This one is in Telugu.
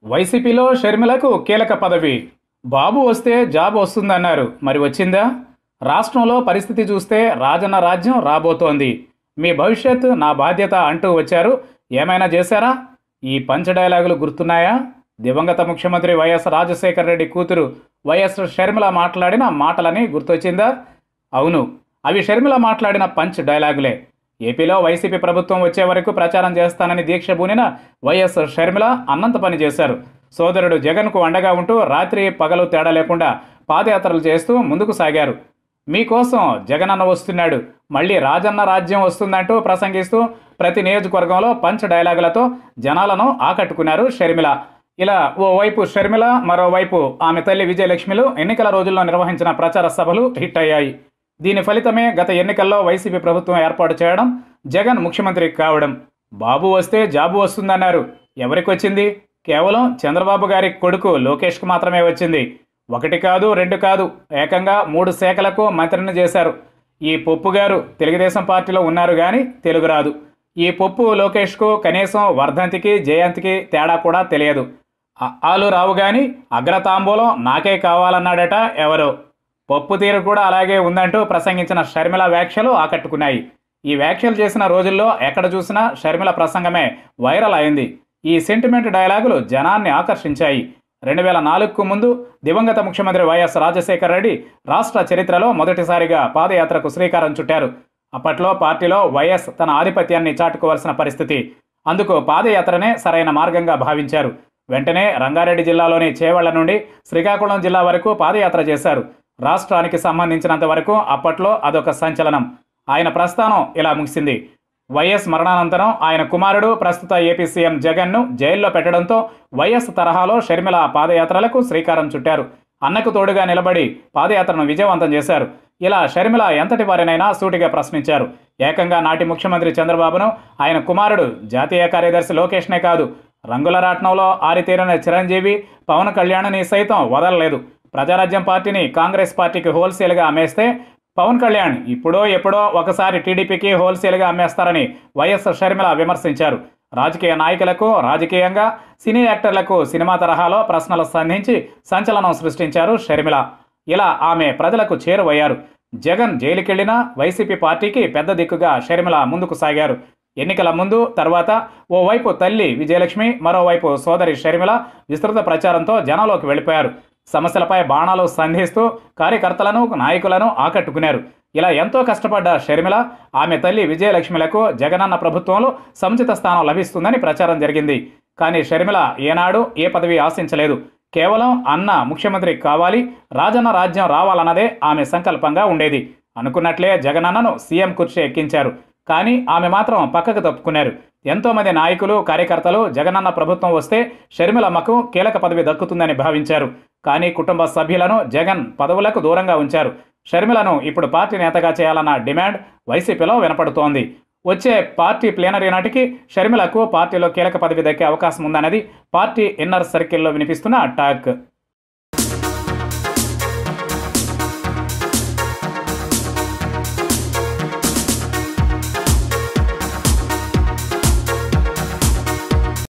వైసీపీలో షర్మిలకు కీలక పదవి బాబు వస్తే జాబ్ వస్తుందన్నారు మరి వచ్చిందా రాష్ట్రంలో పరిస్థితి చూస్తే రాజన్న రాజ్యం రాబోతోంది మీ భవిష్యత్ నా బాధ్యత అంటూ వచ్చారు ఏమైనా చేశారా ఈ పంచ డైలాగులు గుర్తున్నాయా దివంగత ముఖ్యమంత్రి వైఎస్ రాజశేఖర రెడ్డి కూతురు వైఎస్ షర్మిల మాట్లాడిన మాటలని గుర్తొచ్చిందా అవును అవి షర్మిల మాట్లాడిన పంచ్ డైలాగులే ఏపీలో వైసీపీ ప్రభుత్వం వచ్చే వరకు ప్రచారం చేస్తానని దీక్ష బూనిన వైఎస్ షర్మిల అన్నంత పని చేశారు సోదరుడు జగన్కు అండగా ఉంటూ రాత్రి పగలు తేడా లేకుండా పాదయాత్రలు చేస్తూ ముందుకు సాగారు మీకోసం జగనన్న వస్తున్నాడు మళ్ళీ రాజన్న రాజ్యం వస్తుందంటూ ప్రసంగిస్తూ ప్రతి నియోజకవర్గంలో పంచ్ డైలాగులతో జనాలను ఆకట్టుకున్నారు షర్మిల ఇలా ఓవైపు షర్మిల మరోవైపు ఆమె తల్లి విజయలక్ష్మిలు ఎన్నికల రోజుల్లో నిర్వహించిన ప్రచార సభలు హిట్ అయ్యాయి దీని ఫలితమే గత ఎన్నికల్లో వైసీపీ ప్రభుత్వం ఏర్పాటు చేయడం జగన్ ముఖ్యమంత్రి కావడం బాబు వస్తే జాబు వస్తుందన్నారు ఎవరికి వచ్చింది కేవలం చంద్రబాబు గారి కొడుకు లోకేష్కు మాత్రమే వచ్చింది ఒకటి కాదు రెండు కాదు ఏకంగా మూడు శాఖలకు మంత్రిని చేశారు ఈ పొప్పు గారు తెలుగుదేశం పార్టీలో ఉన్నారు కానీ తెలుగు రాదు ఈ పొప్పు లోకేష్కు కనీసం వర్ధంతికి జయంతికి తేడా కూడా తెలియదు ఆ- ఆలు రావు గాని అగ్రతాంబూలం నాకే కావాలన్నాడట ఎవరో పప్పు తీరు కూడా అలాగే ఉందంటూ ప్రసంగించిన షర్మిల వ్యాఖ్యలు ఆకట్టుకున్నాయి ఈ వ్యాఖ్యలు చేసిన రోజుల్లో ఎక్కడ చూసినా షర్మిల ప్రసంగమే వైరల్ అయింది ఈ సెంటిమెంట్ డైలాగులు జనాన్ని ఆకర్షించాయి రెండు వేల నాలుగుకు ముందు దివంగత ముఖ్యమంత్రి వైఎస్ రాజశేఖర రెడ్డి రాష్ట్ర చరిత్రలో మొదటిసారిగా పాదయాత్రకు శ్రీకారం చుట్టారు అప్పట్లో పార్టీలో వైఎస్ తన ఆధిపత్యాన్ని చాటుకోవాల్సిన పరిస్థితి అందుకు పాదయాత్రనే సరైన మార్గంగా భావించారు వెంటనే రంగారెడ్డి జిల్లాలోని చేవళ్ల నుండి శ్రీకాకుళం జిల్లా వరకు పాదయాత్ర చేశారు రాష్ట్రానికి సంబంధించినంత వరకు అప్పట్లో అదొక సంచలనం ఆయన ప్రస్థానం ఇలా ముగిసింది వైఎస్ మరణానంతరం ఆయన కుమారుడు ప్రస్తుత ఏపీ సీఎం జగన్ను జైల్లో పెట్టడంతో వైఎస్ తరహాలో షర్మిల పాదయాత్రలకు శ్రీకారం చుట్టారు అన్నకు తోడుగా నిలబడి పాదయాత్రను విజయవంతం చేశారు ఇలా షర్మిల ఎంతటి వారినైనా సూటిగా ప్రశ్నించారు ఏకంగా నాటి ముఖ్యమంత్రి చంద్రబాబును ఆయన కుమారుడు జాతీయ కార్యదర్శి లోకేష్నే కాదు రంగుల రాట్నంలో ఆరితేరిన చిరంజీవి పవన్ కళ్యాణ్ని సైతం వదలలేదు ప్రజారాజ్యం పార్టీని కాంగ్రెస్ పార్టీకి హోల్సేల్గా అమ్మేస్తే పవన్ కళ్యాణ్ ఇప్పుడో ఎప్పుడో ఒకసారి టీడీపీకి హోల్సేల్గా అమ్మేస్తారని వైఎస్ షర్మిల విమర్శించారు రాజకీయ నాయకులకు రాజకీయంగా సినీ యాక్టర్లకు సినిమా తరహాలో ప్రశ్నలు సంధించి సంచలనం సృష్టించారు షర్మిల ఇలా ఆమె ప్రజలకు చేరువయ్యారు జగన్ జైలుకెళ్లినా వైసీపీ పార్టీకి పెద్ద దిక్కుగా షర్మిల ముందుకు సాగారు ఎన్నికల ముందు తర్వాత ఓవైపు తల్లి విజయలక్ష్మి మరోవైపు సోదరి షర్మిల విస్తృత ప్రచారంతో జనంలోకి వెళ్ళిపోయారు సమస్యలపై బాణాలు సంధిస్తూ కార్యకర్తలను నాయకులను ఆకట్టుకున్నారు ఇలా ఎంతో కష్టపడ్డ షర్మిల ఆమె తల్లి విజయలక్ష్మిలకు జగనన్న ప్రభుత్వంలో సముచిత స్థానం లభిస్తుందని ప్రచారం జరిగింది కానీ షర్మిల ఏనాడు ఏ పదవి ఆశించలేదు కేవలం అన్న ముఖ్యమంత్రి కావాలి రాజన్న రాజ్యం రావాలన్నదే ఆమె సంకల్పంగా ఉండేది అనుకున్నట్లే జగనన్నను సీఎం కుర్చీ ఎక్కించారు కానీ ఆమె మాత్రం పక్కకు తప్పుకున్నారు ఎంతోమంది నాయకులు కార్యకర్తలు జగనన్న ప్రభుత్వం వస్తే షర్మిలమ్మకు కీలక పదవి దక్కుతుందని భావించారు కానీ కుటుంబ సభ్యులను జగన్ పదవులకు దూరంగా ఉంచారు షర్మిలను ఇప్పుడు పార్టీ నేతగా చేయాలన్న డిమాండ్ వైసీపీలో వినపడుతోంది వచ్చే పార్టీ ప్లేనరీ నాటికి షర్మిలకు పార్టీలో కీలక పదవి దక్కే అవకాశం ఉందన్నది పార్టీ ఇన్నర్ సర్కిల్లో వినిపిస్తున్న టాక్